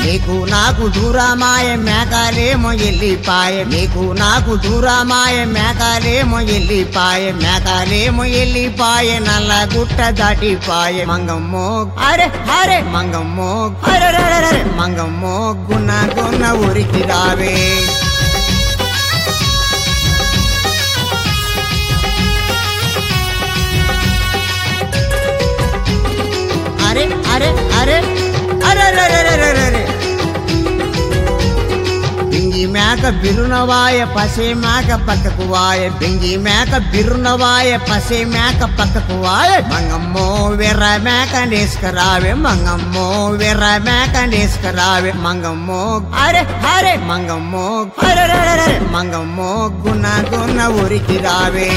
నీకు నాకు దూరమాయ మేకాలేమో ఎల్లిపాయ నీకు నాకు దూరమాయ మేకాలేమో ఎల్లిపాయ మేకాలేమో ఎల్లిపాయ నల్ల గుట్ట దాటిపాయ మంగమ్మో అరే అరే మంగమ్మో అరే రే, రే, రే, మంగమ్మో గున్న గున్న ఊరికి రావే అరే అరే అరే అరే అరే అరే అరే అరే అరే బింగి మేక బిరునవాయ పసే మేక పక్కకు వాయ బింగి మేక బిరునవాయ పసే మేక పక్కకు వాయ మంగమ్మో వెర్ర మేక నేసుకరావే మంగమ్మో వెర్ర మేక నేసుకరావే మంగమ్మో అరే అరే మంగమ్మో అరే అరే, అరే, అరే, మంగమ్మో గున్న గున్న ఊరికి రావే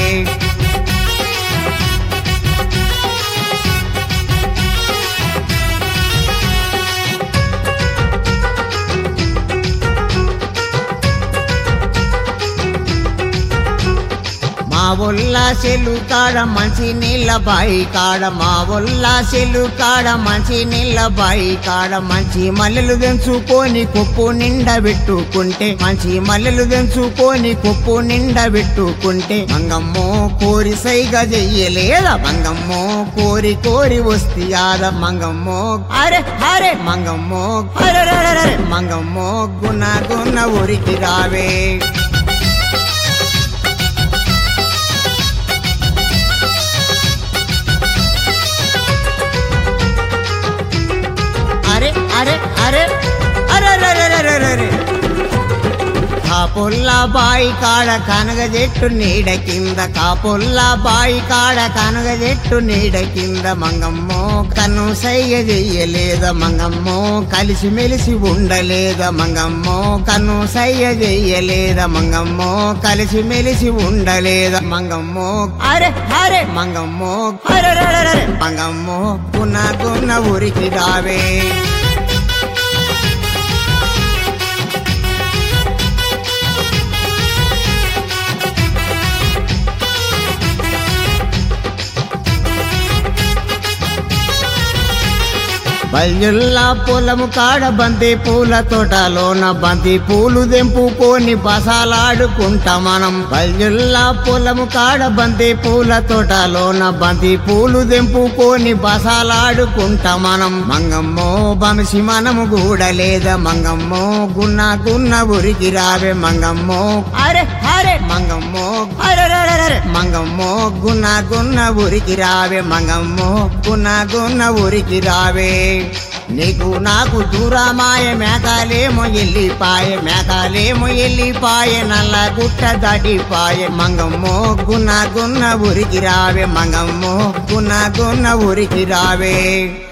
మా ఒల్ల సెల్లు కాడ మంచి నీళ్ళ బాయి కాడ మా ఒల్ల సెల్లు కాడ మంచి నీళ్ళ బాయి కాడ మంచి మల్లెలు తెంచుకొని కొప్పు నిండా పెట్టుకుంటే మంచి మల్లెలు తెంచుకొని కొప్పు నిండా పెట్టుకుంటే మంగమ్మో కోరి సైగా చెయ్యలేదా మంగమ్మో కోరి కోరి వస్తియాద మంగమ్మో అరే అరే మంగమ్మో అరే అరే, అరే, అరే, మంగమ్మో గున్న గున్న ఊరికి రావే అరే అరే అరే అరే అరే అరే అరే అరే అరే కాపుల్లా బాయి కాడ కనగ చెట్టు నీడ కింద కాపుల్లా బాయి కాడ కనగ చెట్టు నీడ కింద మంగమ్మో కన్ను సయ్య చెయ్యలేద మంగమ్మో కలిసి మెలిసి ఉండలేద మంగమ్మో కన్ను సయ్య చెయ్యలేద మంగమ్మో కలిసి మెలిసి ఉండలేద మంగమ్మో అరే అరే మంగమ్మో అరే అరే, అరే, అరే మంగమ్మో గున్న గున్న ఊరికి రావే బల్యుల్లా పొలము కాడ బంతి పూల తోటలోన బంతి పూలు దెంపుకొని బసాలాడుకుంటా మనం బల్యుల్లా పొలము కాడ బంతి పూల తోటలోన బంతి పూలు దెంపుకొని బసాలాడుకుంటా మనం మంగమ్మో బమసి మనము గూడలేద మంగమ్మో గున్న గున్న ఉరికి రావే మంగమ్మో అరే అరే మంగమ్మో అరే అరే, అరే, అరే మంగమ్మో గున్న గున్న ఉరికి రావే మంగమ్మో గున్న గున్న ఉరికి రావే నీకు నాకు దూరమాయ మేకాలేమో ఎల్లిపాయ మేకాలేమో ఎల్లిపాయ నల్ల గుట్ట దాటిపాయ మంగమ్మో గున్న గున్న ఉరికి రావే మంగమ్మో గున్న గున్న ఉరికి రావే